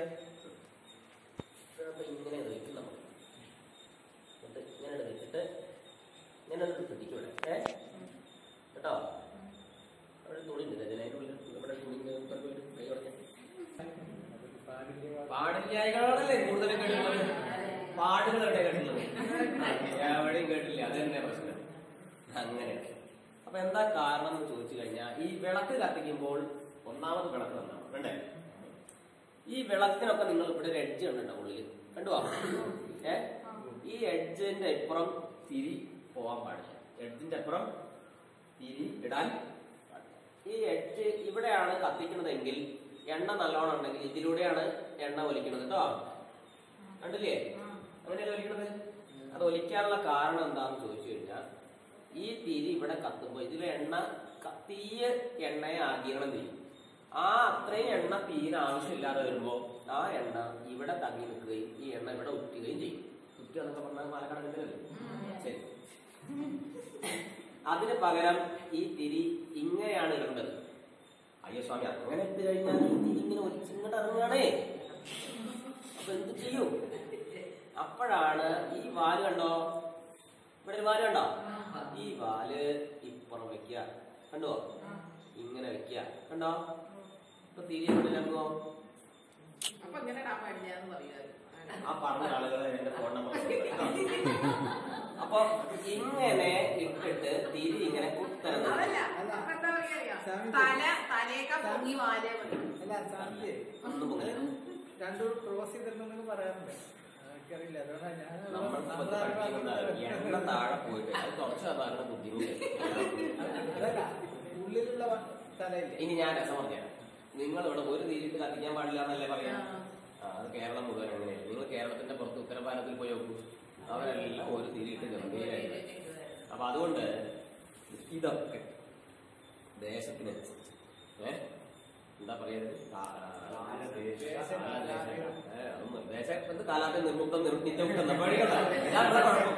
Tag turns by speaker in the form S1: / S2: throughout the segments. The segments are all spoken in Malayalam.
S1: അപ്പൊ ഇങ്ങനെ ഇത് വെക്കും നമ്മൾ എന്നിട്ട് ഇങ്ങനെ ഇത് വെച്ചിട്ട് ഇങ്ങനെ ഒന്ന് പിടിക്കും ഇവിടെ ഏ കേട്ടോ അവിടെ ഒരു തുണി ഉണ്ട് അതിൻ്റെ ഉള്ളിൽ ഇവിടെ തുണി ഇങ്ങനെ ഇപ്പുറത്ത് ഒരു കൈ ഉടഞ്ഞ പാടില്ലായ്കളാണല്ലേ കൂടുതലും കേട്ടുള്ളത് പാടുകൾ എവിടെ കേട്ടുള്ളത് എവിടെയും കേട്ടില്ല അത് തന്നെ പ്രശ്നം അങ്ങനെ അപ്പൊ എന്താ കാരണം എന്ന് ചോദിച്ചു കഴിഞ്ഞാൽ ഈ വിളക്ക് കത്തിക്കുമ്പോൾ ഒന്നാമത് വിളക്ക് നന്നാവും വേണ്ടേ ഈ വിളക്കിനൊക്കെ നിങ്ങൾ ഇവിടെ ഒരു എഡ്ജ് കണ്ടിട്ടോ ഉള്ളിൽ കണ്ടുവാ ഏ ഈ എഡ്ജിന്റെ അപ്പുറം തിരി പോവാൻ പാടില്ല എഡ്ജിന്റെ അപ്പുറം തിരി ഇടാൻ പാടില്ല ഈ എഡ്ജ് ഇവിടെയാണ് കത്തിക്കുന്നതെങ്കിൽ എണ്ണ നല്ലോണം ഉണ്ടെങ്കിൽ ഇതിലൂടെയാണ് എണ്ണ ഒലിക്കുന്നത് കേട്ടോ കണ്ടില്ലേ അങ്ങനെയല്ലേ ഒലിക്കണത് അത് ഒലിക്കാനുള്ള കാരണം എന്താണെന്ന് ചോദിച്ചു കഴിഞ്ഞാൽ ഈ തിരി ഇവിടെ കത്തുമ്പോൾ ഇതിലെ എണ്ണ ക- തീയ എണ്ണയെ ആഗിരണം ചെയ്യും ആ അത്രയും എണ്ണ തീരെ ആവശ്യമില്ലാതെ വരുമ്പോൾ ആ എണ്ണ ഇവിടെ തങ്ങി നിൽക്കുകയും ഈ എണ്ണ ഇവിടെ ഉറ്റുകയും ചെയ്യും ഉറ്റുക എന്നൊക്കെ പറഞ്ഞാൽ പാലക്കാടല്ലേ ശരി അതിന് പകരം ഈ തിരി ഇങ്ങനെയാണ് ഇടേണ്ടത് അയ്യോ സ്വാമി അങ്ങനെ ഇട്ട് കഴിഞ്ഞാൽ ഈ തിരി ഇങ്ങനെ ഒലിച്ചിങ്ങോട്ട് ഇറങ്ങുകയാണേ അപ്പൊ എന്ത് ചെയ്യും അപ്പോഴാണ് ഈ വാല് കണ്ടോ ഇവിടെ ഒരു വാല് കണ്ടോ ഈ വാല് ഇപ്പുറം വെക്കുക കണ്ടോ ഇങ്ങനെ വെക്കുക കണ്ടോ ഇപ്പൊ തിരിയുന്നില്ലങ്ങോ
S2: അപ്പൊ ഇങ്ങനെ ഇടാൻ പാടില്ല എന്ന് പറയുമായിരുന്നു
S1: ആ പറഞ്ഞ ആളുകളെ എന്റെ ഫോൺ നമ്പർ അപ്പൊ ഇങ്ങനെ ഇട്ടിട്ട് തിരി ഇങ്ങനെ കുത്തനെ
S2: അതല്ല അപ്പൊ എന്താ പറയാ അറിയോ? തല തലേക്ക പൊങ്ങി വാലേ മതി
S3: അല്ല സാധ്യത
S1: ഒന്നും പൊങ്ങില്ല.
S3: രണ്ടു ക്രോസ് ചെയ്തിട്ടുണ്ടെന്ന് പറയാറുണ്ട് എനിക്കറിയില്ല അതുകൊണ്ടാണ് ഞാൻ
S1: നമ്മൾക്ക് ഇപ്പത്തെ പഠിക്കുന്നത് എണ്ണ താഴെ പോയിട്ട് അത് കുറച്ച് അതാണ് ബുദ്ധിമുട്ട്
S3: അതല്ല ഉള്ളിലുള്ള തലയില്ലേ
S1: ഇനി ഞാൻ രസം പറഞ്ഞുതരാം നിങ്ങൾ ഇവിടെ ഒരു തീരിട്ട് കത്തിക്കാൻ പാടില്ല എന്നല്ലേ പറയാം ആ അത് കേരളം മുഴുവൻ അങ്ങനെയാണ് നിങ്ങൾ കേരളത്തിന്റെ പുറത്ത് ഉത്തരഭാരതത്തിൽ പോയി നോക്കൂ അവരെല്ലാം ഒരു തിരിയിട്ട് ഗംഭീരമായിട്ട് അപ്പൊ അതുകൊണ്ട് ഇതൊക്കെ ദേശത്തിനനുസരിച്ച് ഏ എന്താ പറയുന്നത് ദേശം എന്ത് കാലാത്തെ നിർമുക്തം നിർമ്മിത്തമുക്തം വഴികളാ ഞാൻ ഇവിടെ കുഴപ്പം.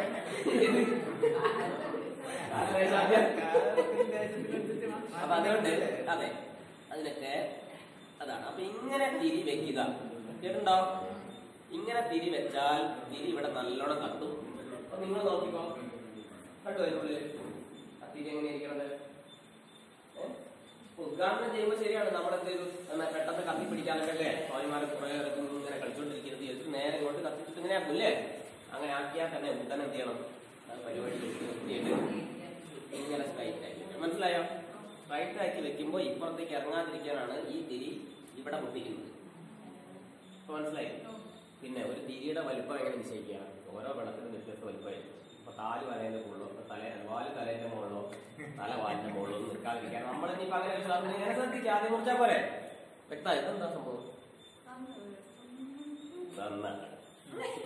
S1: കാലദേശാദ്യം അപ്പൊ അതുകൊണ്ട് അതെ അതിനൊക്കെ അതാണ് അപ്പൊ ഇങ്ങനെ തിരി വെക്കുക കേട്ടുണ്ടോ ഇങ്ങനെ തിരി വെച്ചാൽ തിരി ഇവിടെ നല്ലോണം കത്തും അപ്പൊ നിങ്ങൾ നോക്കിക്കോ കണ്ടു അതിനുള്ളിൽ ആ തിരി എങ്ങനെ ഇരിക്കണത് ഏ? ഉദ്ഘാടനം ചെയ്യുമ്പോൾ ശരിയാണ് നമ്മളെന്തെങ്കിലും എന്നാ പെട്ടെന്ന് കത്തി പിടിക്കാനൊക്കെ അല്ലേ സ്വാമിമാരെ കുറെ നേരത്ത് ഇങ്ങനെ കളിച്ചോണ്ടിരിക്കുന്നത് വിചാരിച്ചിട്ട് നേരെ ഇങ്ങോട്ട് കത്തിച്ചിട്ട് ഇങ്ങനെ ആക്കൂല്ലേ അങ്ങനെ ആക്കിയാൽ തന്നെ ഉടനെ എന്ത് ചെയ്യണം ആ പരിപാടി നിർത്തിയിട്ട് ഇങ്ങനെ സ്ട്രൈറ്റ് ആക്കി വെക്കണം. മനസ്സിലായോ സ്ട്രൈറ്റ് ആക്കി വെക്കുമ്പോൾ ഇപ്പുറത്തേക്ക് ഇറങ്ങാതിരിക്കാനാണ് ഈ തിരി ഇവിടെ പൊട്ടിക്കുന്നത് ഇപ്പൊ മനസ്സിലായി പിന്നെ ഒരു തിരിയുടെ വലിപ്പം എങ്ങനെ നിശ്ചയിക്കുക ഓരോ വെള്ളത്തിനും വ്യത്യസ്ത വലിപ്പമായിരിക്കും ഇപ്പൊ കാല് വലയുടെ മുകളിലോ ഇപ്പൊ തല വാല് തലേന്റെ മുകളിലോ തല വാലിന്റെ മുകളിലോ ഒന്നും നിൽക്കാതിരിക്കാൻ നമ്മൾ ഇനിയിപ്പോ അങ്ങനെ ഒരു സാധനം ഇങ്ങനെ ശ്രദ്ധിക്കുക ആദ്യം കുറിച്ചാ പോരെ വ്യക്തമായി ഇതെന്താ സംഭവം നന്നായി